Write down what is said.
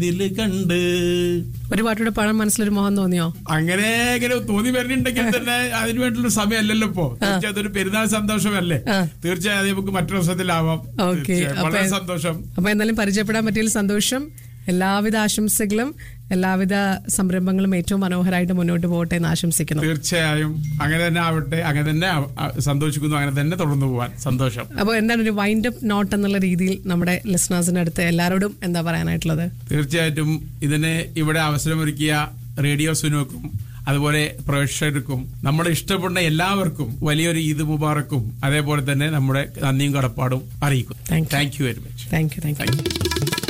ഇതില് കണ്ട് ഒരു പാട്ടോടെ പാടാൻ മനസ്സിലൊരു മോഹം തോന്നിയോ അങ്ങനെ ഇങ്ങനെ തോന്നി വരുന്നുണ്ടെങ്കിൽ തന്നെ അതിന് വേണ്ടിയുള്ള സമയമല്ലല്ലോ ഇപ്പോ തീർച്ചയായും അതൊരു പെരുന്നാൾ സന്തോഷമല്ലേ ആ. തീർച്ചയായും അത് നമുക്ക് മറ്റൊരു ദിവസത്തിലാവാം ഓക്കെ തീർച്ചയായും. വളരെ സന്തോഷം അപ്പൊ എന്തായാലും പരിചയപ്പെടാൻ പറ്റിയതിൽ സന്തോഷം എല്ലാവിധ ആശംസകളും എല്ലാവിധ സംരംഭങ്ങളും ഏറ്റവും മനോഹരമായിട്ട് മുന്നോട്ട് പോകട്ടെ എന്ന് ആശംസിക്കുന്നു തീർച്ചയായും അങ്ങനെ തന്നെ ആവട്ടെ അങ്ങനെ തന്നെ ആവ- ആ- സന്തോഷിക്കുന്നു അങ്ങനെ തന്നെ തുടർന്നു പോവാൻ സന്തോഷം അപ്പോൾ എന്താണ് ഒരു വൈൻഡ് അപ്പ് നോട്ട് എന്നുള്ള രീതിയിൽ നമ്മുടെ ലിസണേഴ്സിന്റെ അടുത്ത് എല്ലാവരോടും എന്താ പറയാനായിട്ടുള്ളത് തീർച്ചയായിട്ടും ഇതിന് ഇവിടെ അവസരമൊരുക്കിയ റേഡിയോ സുനുക്കും അതുപോലെ പ്രേക്ഷകർക്കും നമ്മുടെ ഇഷ്ടപ്പെടുന്ന എല്ലാവർക്കും വലിയൊരു ഈദ് മുബാറക്കും അതേപോലെ തന്നെ നമ്മുടെ നന്ദിയും കടപ്പാടും അറിയിക്കും Thank you. Thank you very much thank you thank you thank U